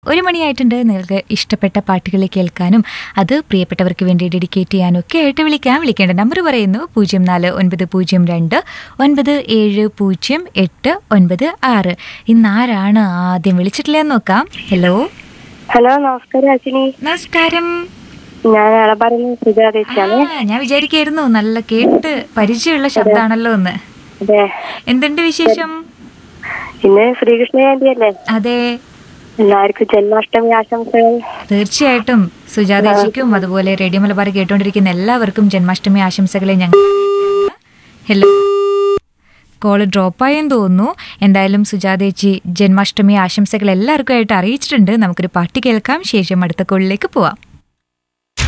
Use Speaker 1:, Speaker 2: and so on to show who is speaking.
Speaker 1: ഒരു മണിയായിട്ടുണ്ട് നിങ്ങൾക്ക് ഇഷ്ടപ്പെട്ട പാട്ടുകൾ കേൾക്കാനും അത് പ്രിയപ്പെട്ടവർക്ക് വേണ്ടി ഡെഡിക്കേറ്റ് ചെയ്യാനും ഒക്കെ ആയിട്ട് വിളിക്കാം വിളിക്കേണ്ട നമ്പർ പറയുന്നു പൂജ്യം നാല് ഒൻപത് പൂജ്യം രണ്ട് ഒൻപത് ഏഴ് പൂജ്യം എട്ട് ഒൻപത് ആറ് ഇന്ന് ആരാണ് ആദ്യം വിളിച്ചിട്ടില്ലെന്ന് നോക്കാം ഹലോ
Speaker 2: ഹലോ നമസ്കാരം അശ്വിനി
Speaker 1: നമസ്കാരം
Speaker 2: ഞാൻ എളപ്പാറുന്ന സുജാതേച്ചാണ്
Speaker 1: ആ, ഞാൻ വിചാരിക്കായിരുന്നു നല്ല കേട്ട് പരിചയമുള്ള ശബ്ദമാണല്ലോ എന്ന്
Speaker 2: അതെ
Speaker 1: എന്തുണ്ട് വിശേഷം
Speaker 2: ഇന്ന് ശ്രീകൃഷ്ണ ജയന്തി അല്ലേ
Speaker 1: അതെ
Speaker 2: എല്ലാവർക്കും ജന്മാഷ്ടമി ആശംസകൾ
Speaker 1: തീർച്ചയായിട്ടും സുജാതേച്ചിക്കും അതുപോലെ റേഡിയോ മലബാർ കേട്ടുകൊണ്ടിരിക്കുന്ന എല്ലാവർക്കും ജന്മാഷ്ടമി ആശംസകളെ ഞങ്ങൾ ഹലോ കോള് ഡ്രോപ്പായെന്ന് തോന്നുന്നു എന്തായാലും സുജാതേച്ചി ജന്മാഷ്ടമി ആശംസകൾ എല്ലാവർക്കും ആയിട്ട് അറിയിച്ചിട്ടുണ്ട് നമുക്കൊരു പാട്ട് കേൾക്കാം ശേഷം അടുത്ത കോളിലേക്ക് പോവാം